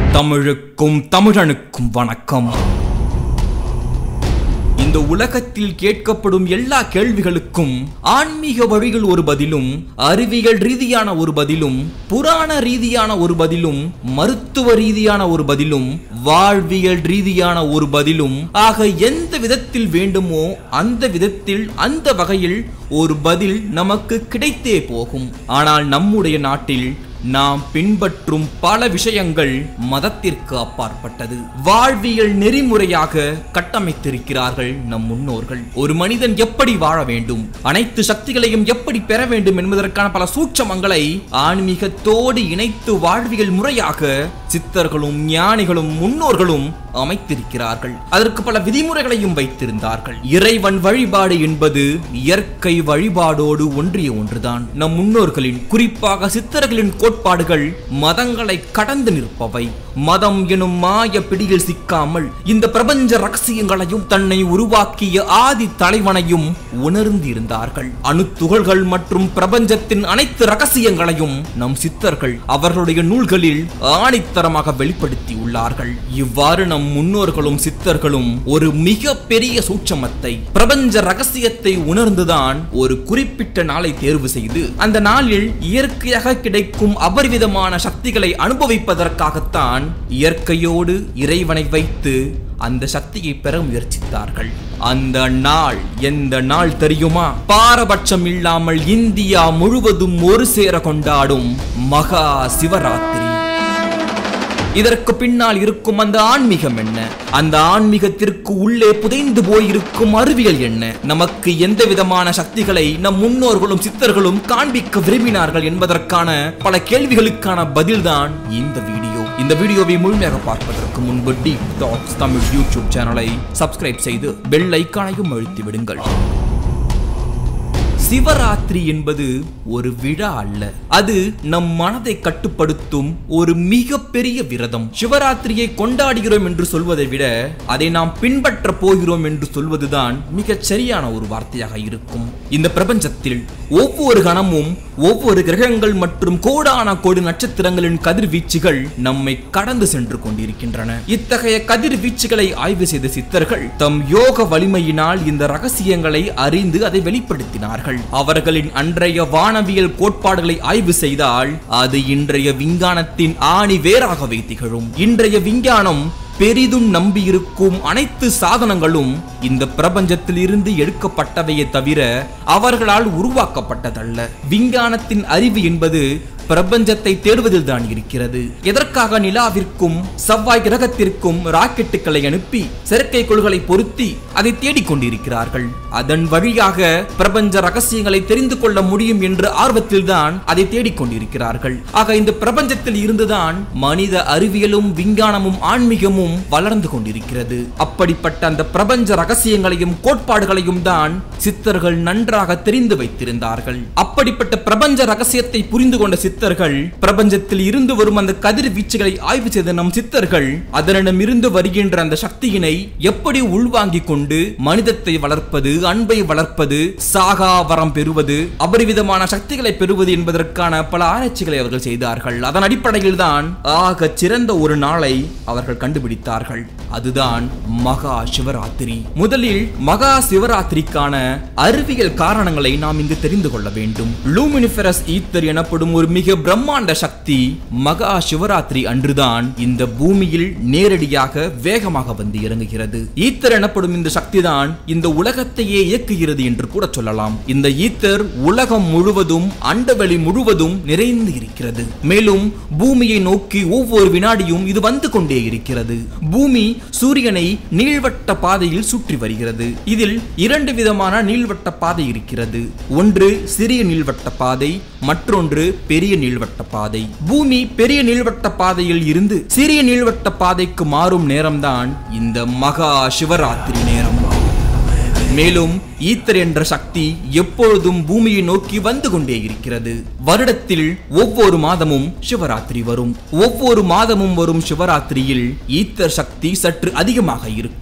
தமிழுக்கும் தமிழனுக்கும் வணக்கம் இந்த உலகத்தில் கேட்கப்படும் எல்லா கேள்விகளுக்கும் ஆன்மீக வழிகள் ஒரு பதிலும் அறிவியல் ரீதியான ஒரு பதிலும் புராண ரீதியான ஒரு பதிலும் மருத்துவ ரீதியான ஒரு பதிலும் வாழ்வியல் ரீதியான ஒரு பதிலும் ஆக எந்த விதத்தில் வேண்டுமோ அந்த விதத்தில் அந்த வகையில் ஒரு பதில் நமக்கு கிடைத்தே போகும் ஆனால் நம்முடைய நாட்டில் நாம் பின்பற்றும் பல விஷயங்கள் மதத்திற்கு அப்பாற்பட்டது வாழ்வியல் நெறிமுறையாக கட்டமைத்திருக்கிறார்கள் நம் முன்னோர்கள் ஒரு மனிதன் எப்படி வாழ வேண்டும் அனைத்து சக்திகளையும் எப்படி பெற வேண்டும் என்பதற்கான பல சூட்சமங்களை ஆன்மீகத்தோடு இணைத்து வாழ்வியல் முறையாக சித்தர்களும் ஞானிகளும் முன்னோர்களும் அமைத்திருக்கிறார்கள் அதற்கு பல விதிமுறைகளையும் வைத்திருந்தார்கள் இறைவன் வழிபாடு என்பது இயற்கை வழிபாடோடு ஒன்றிய ஒன்றுதான் நம் முன்னோர்களின் குறிப்பாக சித்தர்களின் கோட்பாடுகள் மதங்களை கடந்து நிற்பவை மதம் எனும் மாய பிடியில் சிக்காமல் இந்த பிரபஞ்ச ரகசியங்களையும் தன்னை உருவாக்கிய ஆதி தலைவனையும் உணர்ந்திருந்தார்கள் அணுத்துகள்கள் மற்றும் பிரபஞ்சத்தின் அனைத்து ரகசியங்களையும் நம் சித்தர்கள் அவர்களுடைய நூல்களில் ஆணித்தரமாக வெளிப்படுத்தி உள்ளார்கள் இவ்வாறு நம் முன்னோர்களும் சித்தர்களும் ஒரு மிக பெரிய சூட்சமத்தை பிரபஞ்ச ரகசியத்தை உணர்ந்துதான் ஒரு குறிப்பிட்ட நாளை தேர்வு செய்து அந்த நாளில் இயற்கையாக கிடைக்கும் அபரிவிதமான சக்திகளை அனுபவிப்பதற்காகத்தான் இயற்கையோடு இறைவனை வைத்து அந்த சக்தியை பெற முயற்சித்தார்கள் அந்த நாள் எந்த நாள் தெரியுமா பாரபட்சம் இல்லாமல் இந்தியா முழுவதும் ஒரு சேர கொண்டாடும் மகா சிவராத்திரி இதற்கு பின்னால் இருக்கும் அந்த ஆன்மீகம் என்ன அந்த ஆன்மீகத்திற்கு உள்ளே புதைந்து போயிருக்கும் அறிவியல் என்ன நமக்கு எந்த விதமான சக்திகளை நம் முன்னோர்களும் சித்தர்களும் காண்பிக்க விரும்பினார்கள் என்பதற்கான பல கேள்விகளுக்கான பதில்தான் இந்த வீடியோ இந்த வீடியோவை முழுமையாக பார்ப்பதற்கு முன்பு டீப் டாக்ஸ் தமிழ் யூடியூப் சேனலை சப்ஸ்கிரைப் செய்து பெல் ஐக்கானையும் அழுத்தி விடுங்கள் சிவராத்திரி என்பது ஒரு விழா அல்ல அது நம் மனதை கட்டுப்படுத்தும் ஒரு மிகப்பெரிய விரதம் சிவராத்திரியை கொண்டாடுகிறோம் என்று சொல்வதை விட அதை நாம் பின்பற்ற போகிறோம் என்று சொல்வதுதான் மிகச் சரியான ஒரு வார்த்தையாக இருக்கும் இந்த பிரபஞ்சத்தில் ஒவ்வொரு கணமும் ஒவ்வொரு கிரகங்கள் மற்றும் கோடான கோடி நட்சத்திரங்களின் கதிர்வீச்சுகள் நம்மை கடந்து சென்று கொண்டிருக்கின்றன இத்தகைய கதிர்வீச்சுகளை ஆய்வு செய்த சித்தர்கள் தம் யோக வலிமையினால் இந்த ரகசியங்களை அறிந்து அதை வெளிப்படுத்தினார்கள் அவர்களின் அன்றைய வானவியல் கோட்பாடுகளை ஆய்வு செய்தால் அது இன்றைய விஞ்ஞானத்தின் ஆணி வேறாகவே திகழும் இன்றைய விஞ்ஞானம் பெரிதும் நம்பியிருக்கும் அனைத்து சாதனங்களும் இந்த பிரபஞ்சத்தில் இருந்து எடுக்கப்பட்டவையே தவிர அவர்களால் உருவாக்கப்பட்டதல்ல விஞ்ஞானத்தின் அறிவு என்பது பிரபஞ்சத்தை தேடுவதில் தான் இருக்கிறது எதற்காக நிலாவிற்கும் செவ்வாய் கிரகத்திற்கும் ராக்கெட்டுகளை அனுப்பி செயற்கை கொள்களை பொருத்தி அதை தேடிக் கொண்டிருக்கிறார்கள் அதன் வழியாக பிரபஞ்ச ரகசியங்களை தெரிந்து கொள்ள முடியும் என்ற ஆர்வத்தில் தான் அதை தேடிக் கொண்டிருக்கிறார்கள் ஆக இந்த பிரபஞ்சத்தில் இருந்துதான் மனித அறிவியலும் விஞ்ஞானமும் ஆன்மீகமும் வளர்ந்து கொண்டிருக்கிறது அப்படிப்பட்ட அந்த பிரபஞ்ச ரகசியங்களையும் கோட்பாடுகளையும் தான் சித்தர்கள் நன்றாக தெரிந்து வைத்திருந்தார்கள் அப்படிப்பட்ட பிரபஞ்ச ரகசியத்தை புரிந்து கொண்ட சித்தர்கள் பிரபஞ்சத்தில் இருந்து வரும் அந்த கதிர் வீச்சுகளை ஆய்வு செய்த நம் சித்தர்கள் அதனிடம் இருந்து வருகின்ற அந்த சக்தியினை எப்படி உள்வாங்கிக் கொண்டு மனிதத்தை வளர்ப்பது அன்பை வளர்ப்பது சாகா வரம் பெறுவது அபரிவிதமான சக்திகளை பெறுவது என்பதற்கான பல ஆராய்ச்சிகளை அவர்கள் செய்தார்கள் அதன் அடிப்படையில் தான் ஆக சிறந்த ஒரு நாளை அவர்கள் கண்டுபிடித்தார்கள் அதுதான் மகா சிவராத்திரி முதலில் மகா சிவராத்திரிக்கான அறிவியல் காரணங்களை நாம் இங்கு தெரிந்து கொள்ள வேண்டும் லூமினிஃபெரஸ் ஈத்தர் எனப்படும் ஒரு மிக பிரம்மாண்ட சக்தி மகா சிவராத்திரி அன்றுதான் இந்த பூமியில் நேரடியாக வேகமாக வந்து இறங்குகிறது ஈத்தர் எனப்படும் இந்த சக்திதான் இந்த உலகத்தையே இயக்குகிறது என்று கூட சொல்லலாம் இந்த ஈத்தர் உலகம் முழுவதும் அண்டவெளி முழுவதும் நிறைந்து இருக்கிறது மேலும் பூமியை நோக்கி ஒவ்வொரு வினாடியும் இது வந்து கொண்டே இருக்கிறது பூமி சூரியனை நீள்வட்ட பாதையில் சுற்றி வருகிறது இதில் இரண்டு விதமான நீள்வட்ட பாதை இருக்கிறது ஒன்று சிறிய நீள்வட்ட பாதை மற்றொன்று பெரிய நீள்வட்ட பாதை பூமி பெரிய நீள்வட்ட பாதையில் இருந்து சிறிய நீள்வட்ட பாதைக்கு மாறும் நேரம்தான் இந்த மகா சிவராத்திரி நேரம் மேலும் ஈத்தர் என்ற சக்தி எப்பொழுதும் பூமியை நோக்கி வந்து கொண்டே இருக்கிறது வருடத்தில் ஒவ்வொரு மாதமும் சிவராத்திரி வரும் ஒவ்வொரு மாதமும் வரும் சிவராத்திரியில் ஈத்தர் சக்தி சற்று அதிகமாக இருக்கும்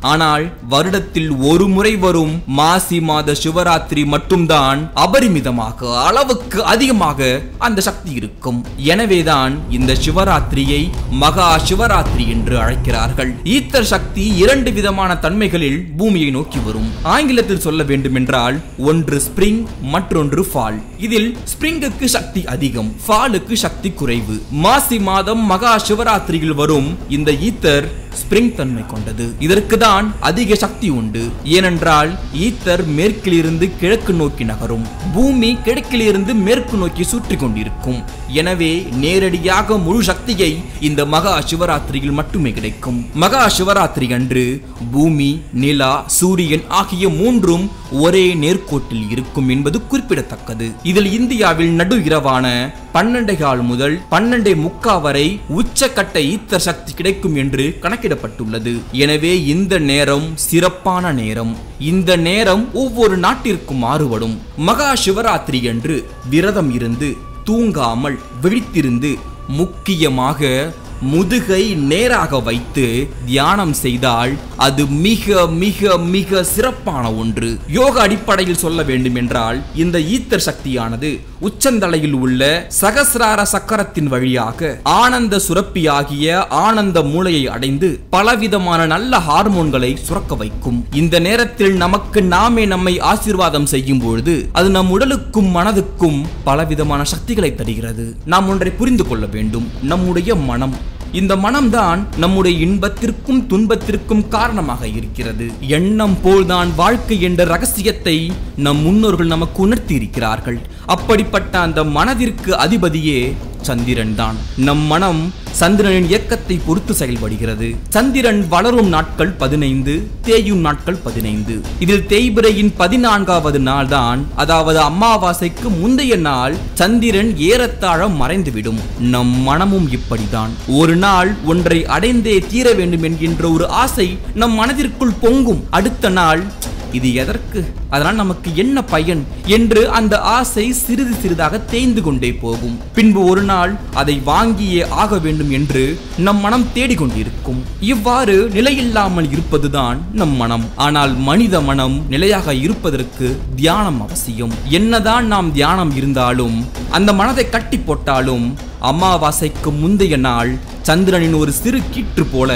ஆனால் வருடத்தில் ஒரு முறை வரும் மாசி மாத சிவராத்திரி மட்டும்தான் அபரிமிதமாக அளவுக்கு அதிகமாக அந்த சக்தி இருக்கும் எனவேதான் இந்த சிவராத்திரியை மகா சிவராத்திரி என்று அழைக்கிறார்கள் ஈத்தர் சக்தி இரண்டு விதமான தன்மைகளில் பூமியை நோக்கி வரும் ஆங்கிலத்தில் சொல்ல வேண்டுமென்றால் ஒன்று ஸ்பிரிங் மற்றொன்று ஃபால் இதில் ஸ்பிரிங்குக்கு சக்தி அதிகம் ஃபாலுக்கு சக்தி குறைவு மாசி மாதம் மகா சிவராத்திரியில் வரும் இந்த ஈத்தர் ஸ்பிரிங் தன்மை கொண்டது இதற்கு தான் அதிக சக்தி உண்டு ஏனென்றால் ஈத்தர் மேற்கிலிருந்து கிழக்கு நோக்கி நகரும் பூமி கிழக்கிலிருந்து மேற்கு நோக்கி சுற்றி கொண்டிருக்கும் எனவே நேரடியாக முழு சக்தியை இந்த மகா சிவராத்திரியில் மட்டுமே கிடைக்கும் மகா சிவராத்திரி அன்று பூமி நிலா சூரியன் ஆகிய மூன்றும் ஒரே நேர்கோட்டில் இருக்கும் என்பது குறிப்பிடத்தக்கது இதில் இந்தியாவில் நடு இரவான பன்னெண்டை கால் முதல் பன்னெண்டை முக்கா வரை உச்சக்கட்ட ஈத்தர் சக்தி கிடைக்கும் என்று கணக்கிடப்பட்டுள்ளது எனவே இந்த நேரம் சிறப்பான நேரம் இந்த நேரம் ஒவ்வொரு நாட்டிற்கும் மாறுபடும் மகா சிவராத்திரி அன்று விரதம் இருந்து தூங்காமல் விழித்திருந்து முக்கியமாக முதுகை நேராக வைத்து தியானம் செய்தால் அது மிக மிக மிக சிறப்பான ஒன்று யோக அடிப்படையில் சொல்ல வேண்டும் என்றால் இந்த ஈத்தர் சக்தியானது உச்சந்தலையில் உள்ள சகசிரார சக்கரத்தின் வழியாக ஆனந்த சுரப்பியாகிய ஆனந்த மூளையை அடைந்து பலவிதமான நல்ல ஹார்மோன்களை சுரக்க வைக்கும் இந்த நேரத்தில் நமக்கு நாமே நம்மை ஆசீர்வாதம் செய்யும் பொழுது அது நம் உடலுக்கும் மனதுக்கும் பலவிதமான சக்திகளை தருகிறது நாம் ஒன்றை புரிந்து கொள்ள வேண்டும் நம்முடைய மனம் இந்த மனம்தான் நம்முடைய இன்பத்திற்கும் துன்பத்திற்கும் காரணமாக இருக்கிறது எண்ணம் போல்தான் வாழ்க்கை என்ற ரகசியத்தை நம் முன்னோர்கள் நமக்கு உணர்த்தி இருக்கிறார்கள் அப்படிப்பட்ட அந்த மனதிற்கு அதிபதியே சந்திரன் தான் நம் மனம் சந்திரனின் இயக்கத்தை பொறுத்து செயல்படுகிறது சந்திரன் வளரும் நாட்கள் பதினைந்து தேயும் நாட்கள் பதினைந்து இதில் தேய்பிரையின் பதினான்காவது நாள் தான் அதாவது அமாவாசைக்கு முந்தைய நாள் சந்திரன் ஏறத்தாழ மறைந்துவிடும் நம் மனமும் இப்படிதான் ஒரு நாள் ஒன்றை அடைந்தே தீர வேண்டும் என்கின்ற ஒரு ஆசை நம் மனதிற்குள் பொங்கும் அடுத்த நாள் இது எதற்கு அதனால் நமக்கு என்ன பயன் என்று அந்த ஆசை சிறிது சிறிதாக தேய்ந்து கொண்டே போகும் பின்பு ஒரு நாள் அதை வாங்கியே ஆக வேண்டும் என்று நம் மனம் தேடிக்கொண்டிருக்கும் இவ்வாறு நிலையில்லாமல் இருப்பதுதான் நம் மனம் ஆனால் மனித மனம் நிலையாக இருப்பதற்கு தியானம் அவசியம் என்னதான் நாம் தியானம் இருந்தாலும் அந்த மனதை கட்டி போட்டாலும் அமாவாசைக்கு முந்தைய நாள் சந்திரனின் ஒரு சிறு கீற்று போல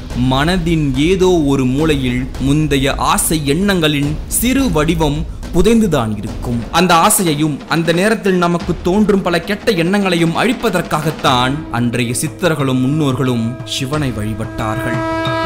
மனதின் ஏதோ ஒரு மூலையில் முந்தைய ஆசை எண்ணங்களின் சிறு வடிவம் புதைந்துதான் இருக்கும் அந்த ஆசையையும் அந்த நேரத்தில் நமக்கு தோன்றும் பல கெட்ட எண்ணங்களையும் அழிப்பதற்காகத்தான் அன்றைய சித்தர்களும் முன்னோர்களும் சிவனை வழிபட்டார்கள்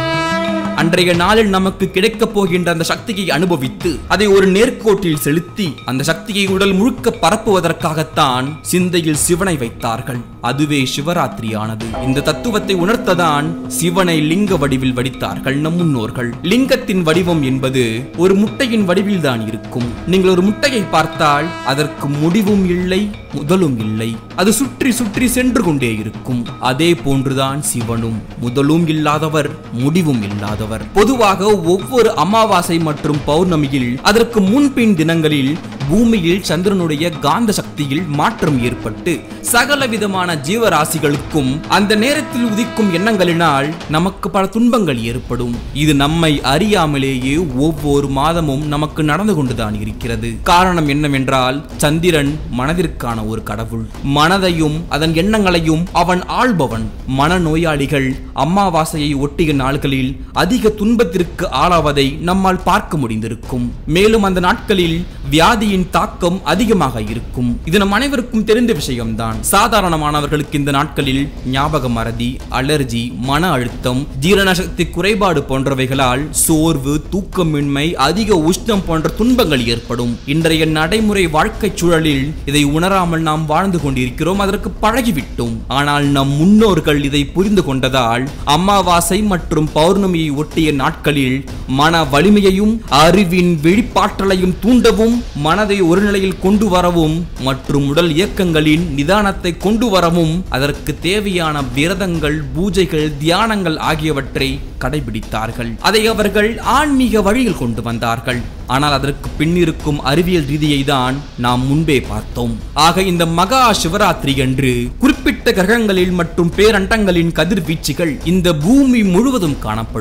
அன்றைய நாளில் நமக்கு கிடைக்கப் போகின்ற அந்த சக்தியை அனுபவித்து அதை ஒரு நேர்கோட்டில் செலுத்தி அந்த சக்தியை உடல் முழுக்க பரப்புவதற்காகத்தான் சிந்தையில் சிவனை வைத்தார்கள் அதுவே சிவராத்திரியானது இந்த தத்துவத்தை உணர்த்ததான் சிவனை லிங்க வடிவில் வடித்தார்கள் நம் முன்னோர்கள் லிங்கத்தின் வடிவம் என்பது ஒரு முட்டையின் வடிவில் தான் இருக்கும் நீங்கள் ஒரு முட்டையை பார்த்தால் அதற்கு முடிவும் இல்லை முதலும் இல்லை அது சுற்றி சுற்றி சென்று கொண்டே இருக்கும் அதே போன்றுதான் சிவனும் முதலும் இல்லாதவர் முடிவும் இல்லாதவர் பொதுவாக ஒவ்வொரு அமாவாசை மற்றும் பௌர்ணமியில் அதற்கு முன்பின் தினங்களில் பூமியில் சந்திரனுடைய காந்த சக்தியில் மாற்றம் ஏற்பட்டு சகல விதமான ஜீவராசிகளுக்கும் அந்த நேரத்தில் உதிக்கும் எண்ணங்களினால் நமக்கு பல துன்பங்கள் ஏற்படும் இது நம்மை அறியாமலேயே ஒவ்வொரு மாதமும் நமக்கு நடந்து கொண்டுதான் இருக்கிறது காரணம் என்னவென்றால் சந்திரன் மனதிற்கான ஒரு கடவுள் மனதையும் அதன் எண்ணங்களையும் அவன் ஆள்பவன் மனநோயாளிகள் அமாவாசையை ஒட்டிய நாள்களில் அதிக துன்பத்திற்கு ஆளாவதை நம்மால் பார்க்க முடிந்திருக்கும் மேலும் அந்த நாட்களில் வியாதியின் தாக்கம் அதிகமாக இருக்கும் இது நம் அனைவருக்கும் தெரிந்த விஷயம்தான் சாதாரணமானவர்களுக்கு இந்த நாட்களில் ஞாபக மறதி அலர்ஜி மன அழுத்தம் ஜீரண சக்தி குறைபாடு போன்றவைகளால் சோர்வு தூக்கமின்மை அதிக உஷ்ணம் போன்ற துன்பங்கள் ஏற்படும் இன்றைய நடைமுறை வாழ்க்கை சூழலில் இதை உணராமல் நாம் வாழ்ந்து கொண்டிருக்கிறோம் அதற்கு பழகிவிட்டோம் ஆனால் நம் முன்னோர்கள் இதை புரிந்து கொண்டதால் அமாவாசை மற்றும் பௌர்ணமியை ஒட்டிய நாட்களில் மன வலிமையையும் அறிவின் வெளிப்பாற்றலையும் தூண்டவும் மனதை ஒரு நிலையில் கொண்டு வரவும் மற்றும் உடல் இயக்கங்களின் நிதானத்தை கொண்டு வரவும் அதற்கு தேவையான விரதங்கள் பூஜைகள் தியானங்கள் ஆகியவற்றை கடைபிடித்தார்கள் அதை அவர்கள் ஆன்மீக வழியில் கொண்டு வந்தார்கள் ஆனால் அதற்கு பின்னிருக்கும் அறிவியல் ரீதியை தான் நாம் முன்பே பார்த்தோம் ஆக இந்த மகா சிவராத்திரி அன்று குறிப்பிட்ட கிரகங்களில் மற்றும் பேரண்டங்களின் கதிர்வீச்சுகள் இந்த பூமி முழுவதும் காணப்படும்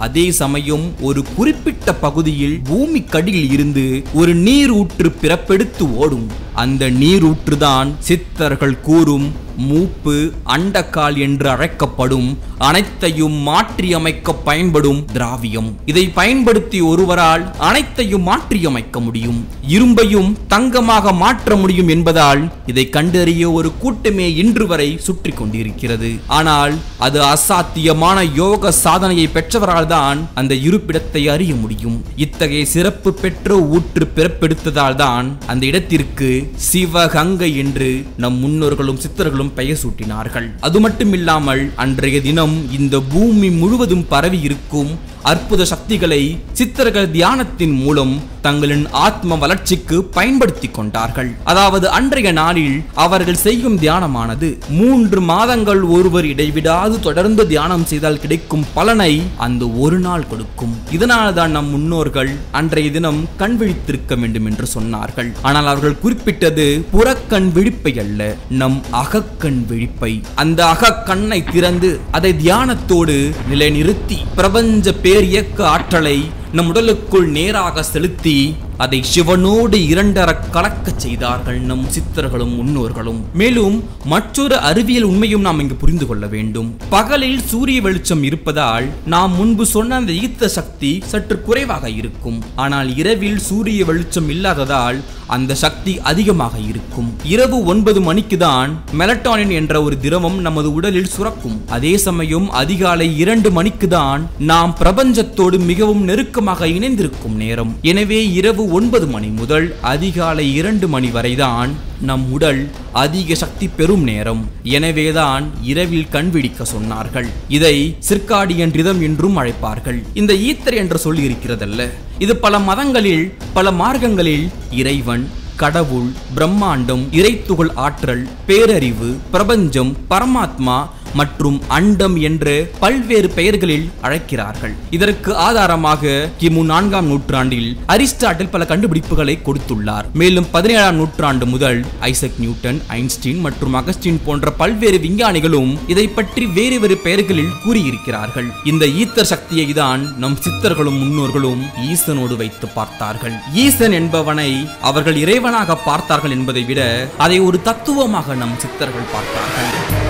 அதே சமயம் ஒரு குறிப்பிட்ட பகுதியில் பூமிக்கடியில் இருந்து ஒரு நீரூற்று பிறப்பெடுத்து ஓடும் அந்த நீரூற்றுதான் சித்தர்கள் கூறும் மூப்பு அண்டக்கால் என்று அழைக்கப்படும் அனைத்தையும் மாற்றியமைக்க பயன்படும் திராவியம் இதை பயன்படுத்தி ஒருவரால் அனைத்தையும் மாற்றியமைக்க முடியும் இரும்பையும் தங்கமாக மாற்ற முடியும் என்பதால் இதை கண்டறிய ஒரு கூட்டமே இன்று வரை சுற்றி கொண்டிருக்கிறது ஆனால் அது அசாத்தியமான யோக சாதனையை பெற்றவரால் தான் அந்த இருப்பிடத்தை அறிய முடியும் இத்தகைய சிறப்பு பெற்ற ஊற்று பிறப்பெடுத்ததால் தான் அந்த இடத்திற்கு சிவகங்கை என்று நம் முன்னோர்களும் சித்தர்களும் பெயர் சூட்டினார்கள் அது மட்டுமில்லாமல் அன்றைய தினம் இந்த பூமி முழுவதும் பரவி இருக்கும் அற்புத சக்திகளை சித்தர்கள் தியானத்தின் மூலம் தங்களின் ஆத்ம வளர்ச்சிக்கு பயன்படுத்தி கொண்டார்கள் அதாவது அன்றைய நாளில் அவர்கள் செய்யும் தியானமானது மூன்று மாதங்கள் ஒருவர் இடைவிடாது தொடர்ந்து தியானம் செய்தால் கிடைக்கும் பலனை அந்த ஒரு நாள் கொடுக்கும் இதனால் தான் நம் முன்னோர்கள் அன்றைய தினம் கண் விழித்திருக்க வேண்டும் என்று சொன்னார்கள் ஆனால் அவர்கள் குறிப்பிட்டது புறக்கண் விழிப்பை அல்ல நம் அகக்கண் விழிப்பை அந்த அகக்கண்ணை திறந்து அதை தியானத்தோடு நிலைநிறுத்தி பிரபஞ்ச பேரியக்க ஆற்றலை நம் உடலுக்குள் நேராக செலுத்தி அதை சிவனோடு இரண்டர கலக்கச் செய்தார்கள் நம் சித்தர்களும் முன்னோர்களும் மேலும் மற்றொரு அறிவியல் உண்மையும் நாம் இங்கு புரிந்து கொள்ள வேண்டும் பகலில் சூரிய வெளிச்சம் இருப்பதால் நாம் முன்பு சொன்ன அந்த ஈர்த்த சக்தி சற்று குறைவாக இருக்கும் ஆனால் இரவில் சூரிய வெளிச்சம் இல்லாததால் அந்த சக்தி அதிகமாக இருக்கும் இரவு ஒன்பது மணிக்கு தான் மெலட்டானின் என்ற ஒரு திரவம் நமது உடலில் சுரக்கும் அதே சமயம் அதிகாலை இரண்டு மணிக்கு தான் நாம் பிரபஞ்சத்தோடு மிகவும் நெருக்கமாக இணைந்திருக்கும் நேரம் எனவே இரவு ஒன்பது மணி முதல் அதிகாலை இரண்டு மணி வரைதான் நம் உடல் அதிக சக்தி பெறும் நேரம் எனவேதான் இரவில் கண் விழிக்க சொன்னார்கள் இதை சிற்காடியன் ரிதம் என்றும் அழைப்பார்கள் இந்த ஈத்தர் என்ற சொல் இருக்கிறதல்ல இது பல மதங்களில் பல மார்க்கங்களில் இறைவன் கடவுள் பிரம்மாண்டம் இறைத்துகள் ஆற்றல் பேரறிவு பிரபஞ்சம் பரமாத்மா மற்றும் அண்டம் என்ற பல்வேறு பெயர்களில் அழைக்கிறார்கள் இதற்கு ஆதாரமாக கிமு நான்காம் நூற்றாண்டில் அரிஸ்டாட்டில் பல கண்டுபிடிப்புகளை கொடுத்துள்ளார் மேலும் பதினேழாம் நூற்றாண்டு முதல் ஐசக் நியூட்டன் ஐன்ஸ்டீன் மற்றும் அகஸ்டின் போன்ற பல்வேறு விஞ்ஞானிகளும் இதை பற்றி வேறு வேறு பெயர்களில் கூறியிருக்கிறார்கள் இந்த ஈத்தர் சக்தியை தான் நம் சித்தர்களும் முன்னோர்களும் ஈசனோடு வைத்து பார்த்தார்கள் ஈசன் என்பவனை அவர்கள் இறைவனாக பார்த்தார்கள் என்பதை விட அதை ஒரு தத்துவமாக நம் சித்தர்கள் பார்த்தார்கள்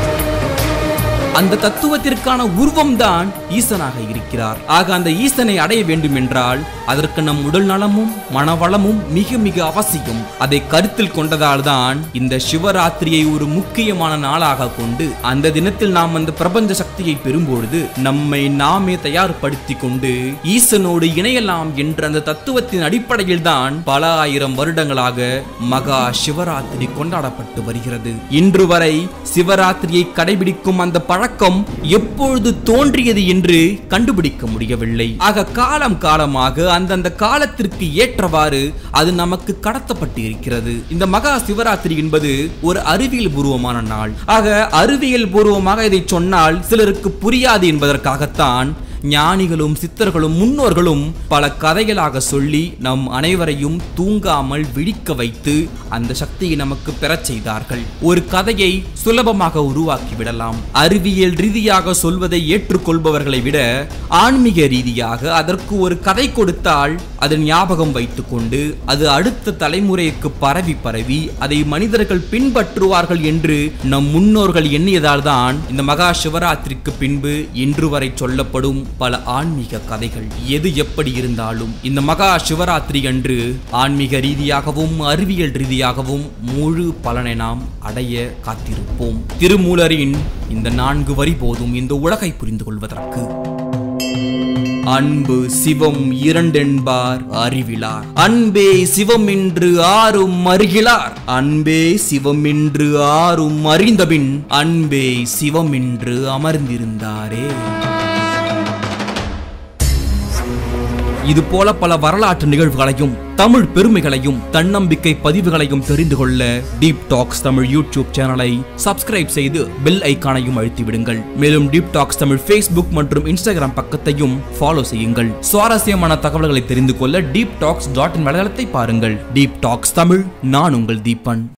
அந்த தத்துவத்திற்கான உருவம் தான் ஈசனாக இருக்கிறார் ஆக அந்த ஈசனை அடைய வேண்டும் என்றால் அதற்கு நம் உடல் நலமும் மனவளமும் மிக மிக அவசியம் அதை கருத்தில் கொண்டதால் தான் இந்த சிவராத்திரியை ஒரு முக்கியமான நாளாக கொண்டு அந்த தினத்தில் நாம் அந்த பிரபஞ்ச சக்தியை பெறும்பொழுது நம்மை நாமே தயார்படுத்திக் கொண்டு ஈசனோடு இணையலாம் என்ற அந்த தத்துவத்தின் அடிப்படையில் தான் பல ஆயிரம் வருடங்களாக மகா சிவராத்திரி கொண்டாடப்பட்டு வருகிறது இன்று வரை சிவராத்திரியை கடைபிடிக்கும் அந்த பழக்கம் எப்பொழுது தோன்றியது என்று கண்டுபிடிக்க முடியவில்லை ஆக காலம் காலமாக அந்தந்த காலத்திற்கு ஏற்றவாறு அது நமக்கு கடத்தப்பட்டு இருக்கிறது இந்த மகா சிவராத்திரி என்பது ஒரு அறிவியல் பூர்வமான நாள் ஆக அறிவியல் பூர்வமாக இதை சொன்னால் சிலருக்கு புரியாது என்பதற்காகத்தான் ஞானிகளும் சித்தர்களும் முன்னோர்களும் பல கதைகளாக சொல்லி நம் அனைவரையும் தூங்காமல் விழிக்க வைத்து அந்த சக்தியை நமக்கு பெறச் செய்தார்கள் ஒரு கதையை சுலபமாக உருவாக்கி விடலாம் அறிவியல் ரீதியாக சொல்வதை ஏற்றுக்கொள்பவர்களை விட ஆன்மீக ரீதியாக அதற்கு ஒரு கதை கொடுத்தால் அதை ஞாபகம் வைத்துக்கொண்டு அது அடுத்த தலைமுறைக்கு பரவி பரவி அதை மனிதர்கள் பின்பற்றுவார்கள் என்று நம் முன்னோர்கள் எண்ணியதால் தான் இந்த மகா சிவராத்திரிக்கு பின்பு இன்று வரை சொல்லப்படும் பல ஆன்மீக கதைகள் எது எப்படி இருந்தாலும் இந்த மகா சிவராத்திரி அன்று ஆன்மீக ரீதியாகவும் அறிவியல் ரீதியாகவும் முழு பலனை நாம் அடைய காத்திருப்போம் திருமூலரின் இந்த நான்கு வரி போதும் இந்த உலகை புரிந்து கொள்வதற்கு அன்பு சிவம் இரண்டென்பார் அறிவிலார் அன்பே சிவம் என்று ஆறும் அறிகிலார் அன்பே சிவம் என்று ஆறும் அறிந்தபின் அன்பே சிவம் என்று அமர்ந்திருந்தாரே இது போல பல வரலாற்று நிகழ்வுகளையும் தமிழ் பெருமைகளையும் தன்னம்பிக்கை பதிவுகளையும் தெரிந்து கொள்ள டீப் டாக்ஸ் தமிழ் யூடியூப் சேனலை சப்ஸ்கிரைப் செய்து பெல் ஐக்கானையும் அழுத்தி விடுங்கள் மேலும் டீப் டாக்ஸ் தமிழ் ஃபேஸ்புக் மற்றும் இன்ஸ்டாகிராம் பக்கத்தையும் ஃபாலோ செய்யுங்கள் சுவாரஸ்யமான தகவல்களை தெரிந்து கொள்ள டீப் டாக்ஸ் டாட் இன் வலைதளத்தை பாருங்கள் டீப் டாக்ஸ் தமிழ் நான் உங்கள் தீபன்